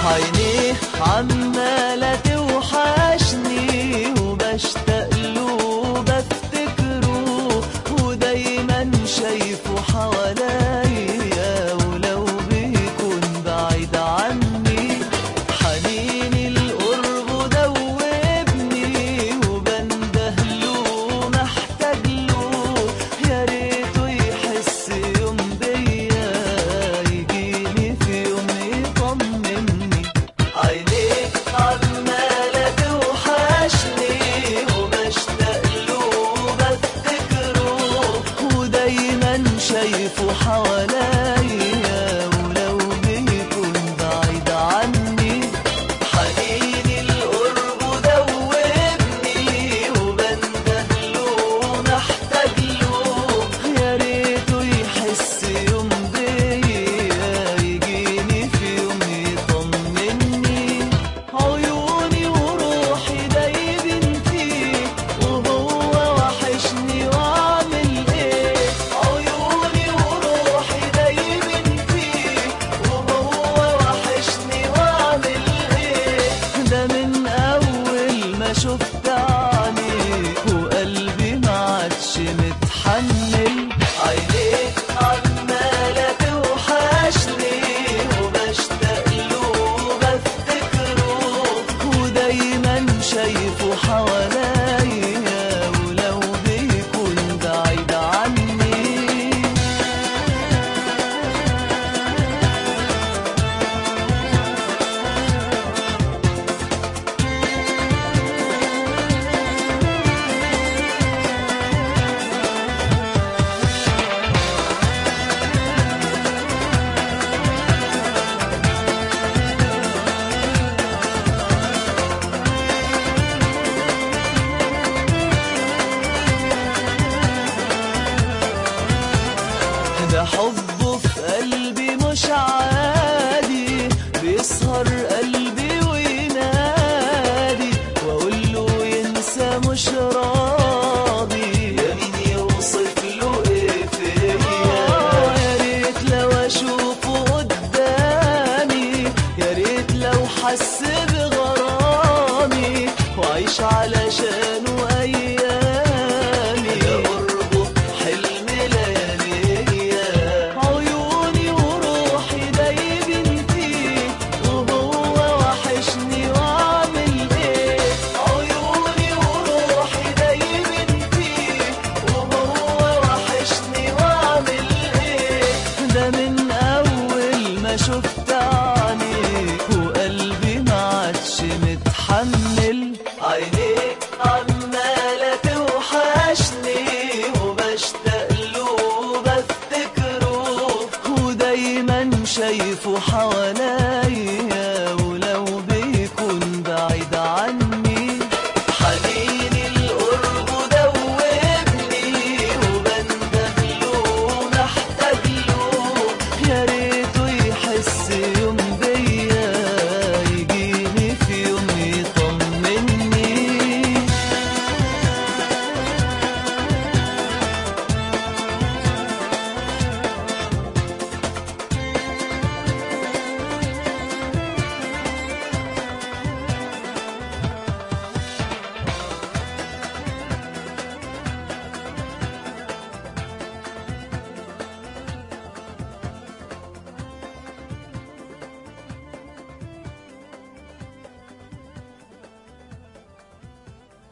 عينيه عمالة توحشني وبشتاق له بفتكره ودايما شايفه حواليا ولو بيكون بعيد عني حنيني القرب دوبني وبنده له محتاج له يا ريته يحس يوم بيا يجيني في يوم يطمني عينيك عمالة توحشني وبشتاق له بفتكره ودايما شايفه حواليا ولو بيكون بعيد عني حنيني القرب دوبني وبنده له محتاج له يا ريته يحس يوم بيا يجيني في يوم يطمني عيوني وروحي دايبين فيه وهو وحشني واعمل ايه عيوني وروحي دايبين فيه وهو وحشني واعمل ايه ده من اول ما شفت عينيك وقلبي ما عادش متحمل عينيك عمالة توحشني وبشتاق له بفتكره ودايما شايفه حواليا ولو بيكون بعيد عني ده حبه في قلبي مش عادي بيسهر قلبي وينادي واقول له ينسى مش راضي يا مين يوصف له ايه فيا يا ريت لو اشوفه قدامي يا ريت لو حس بغرامي واعيش علشانه ايامي يا قربه حلم لياليا عيوني وروحي دايبين فيه وهو وحشني واعمل ايه عيوني وروحي دايبين فيه وهو وحشني واعمل ايه ده من اول ما شفت عينيك وقلبي ما عادش متحمل عينيك عمالة توحشني وبشتاق له بفتكره ودايما شايفه حواليا